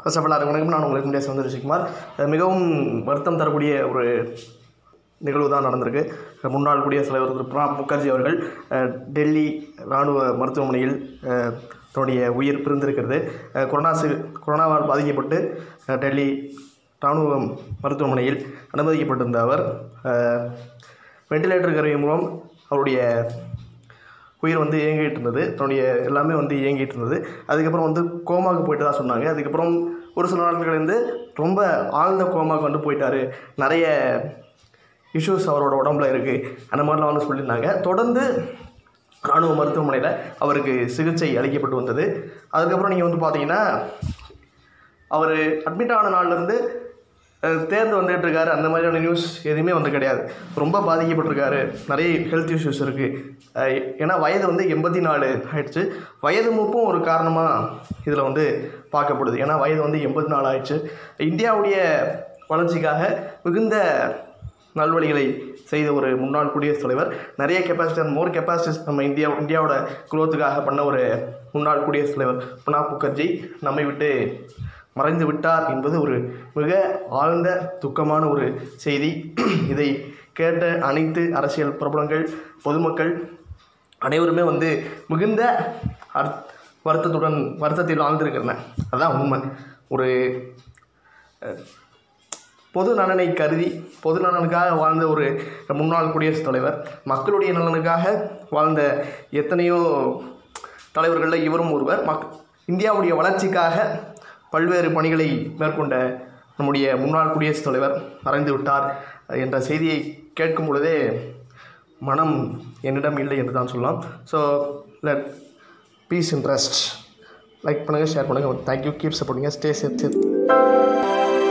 first of all வணக்கம் நான் உங்களுக்கு முன்னாடி வந்து ரிஷிகுமார் அஹ் மிகவும் வருத்தம் தரக்கூடிய ஒரு நிகழ்வு தான் நடந்திருக்கு முன்னாள் குடியரசுத் தலைவர் திரு பிரணாப் முகர்ஜி அவர்கள் அஹ், டெல்லி இராணுவ மருத்துவமனையில் அஹ், தன்னுடைய உயிர் பிரிந்திருக்கிறது அஹ், கொரோனா சி கொரோனாவால் பாதிக்கப்பட்டு அஹ், டெல்லி இராணுவ மருத்துவமனையில் அனுமதிக்கப்பட்டிருந்த அவர் வெண்டிலேட்டர் கருவி மூலம் அவருடைய உயிர் வந்து இயங்கிட்டு இருந்தது தன்னுடைய எல்லாமே வந்து இயங்கிட்டு இருந்தது அதுக்கப்புறம் வந்து கோமாவுக்கு போயிட்டு தான் சொன்னாங்க அதுக்கப்புறம் ஒரு சில நாட்கள் வந்து ரொம்ப ஆழ்ந்த கோமாவுக்கு வந்து போயிட்டாரு நிறைய இஷ்யூஸ் அவரோட உடம்புல இருக்குது அந்த மாதிரிலாம் வந்து சொல்லியிருந்தாங்க தொடர்ந்து இராணுவ மருத்துவமனையில் அவருக்கு சிகிச்சை அளிக்கப்பட்டு வந்தது அதுக்கப்புறம் நீங்கள் வந்து பார்த்தீங்கன்னா அவர் அட்மிட் ஆன நாள்லேருந்து தேர்ந்து வந்துட்டு இருக்காரு அந்த மாதிரியான நியூஸ் எதுவுமே வந்து கிடையாது ரொம்ப பாதிக்கப்பட்டிருக்காரு நிறைய ஹெல்த் இஷ்யூஸ் இருக்குது ஏன்னா வயது வந்து எண்பத்தி நாலு ஆயிடுச்சு வயது மூப்பும் ஒரு காரணமாக இதில் வந்து பார்க்கப்படுது ஏன்னா வயது வந்து எண்பத்தி நாலு ஆயிடுச்சு இந்தியாவுடைய வளர்ச்சிக்காக மிகுந்த நல்வழிகளை செய்த ஒரு முன்னாள் குடியரசுத் தலைவர் நிறைய கெப்பாசிட்டி அண்ட் மோர் கெப்பாசிட்டிஸ் நம்ம இந்தியா இந்தியாவோட குரோத்துக்காக பண்ண ஒரு முன்னாள் குடியரசுத் தலைவர் பிரணாப் முகர்ஜி நம்மை விட்டு மறைந்து விட்டார் என்பது ஒரு மிக ஆழ்ந்த துக்கமான ஒரு செய்தி இதை கேட்ட அனைத்து அரசியல் பிரபலங்கள் பொதுமக்கள் அனைவருமே வந்து மிகுந்த அர் வருத்தத்துடன் வருத்தத்தில் ஆழ்ந்திருக்கிறேன் அதான் உண்மை ஒரு பொது நலனை கருதி பொது நலனுக்காக வாழ்ந்த ஒரு முன்னாள் குடியரசுத் தலைவர் மக்களுடைய நலனுக்காக வாழ்ந்த எத்தனையோ தலைவர்களில் இவரும் ஒருவர் மக் இந்தியாவுடைய வளர்ச்சிக்காக பல்வேறு பணிகளை மேற்கொண்ட நம்முடைய முன்னாள் குடியரசுத் தலைவர் மறைந்து விட்டார் என்ற செய்தியை கேட்கும் பொழுதே மனம் என்னிடம் இல்லை என்று தான் சொல்லலாம் so let peace interest like பண்ணுங்கள் ஷேர் பண்ணுங்கள் thank you keep supporting stay safe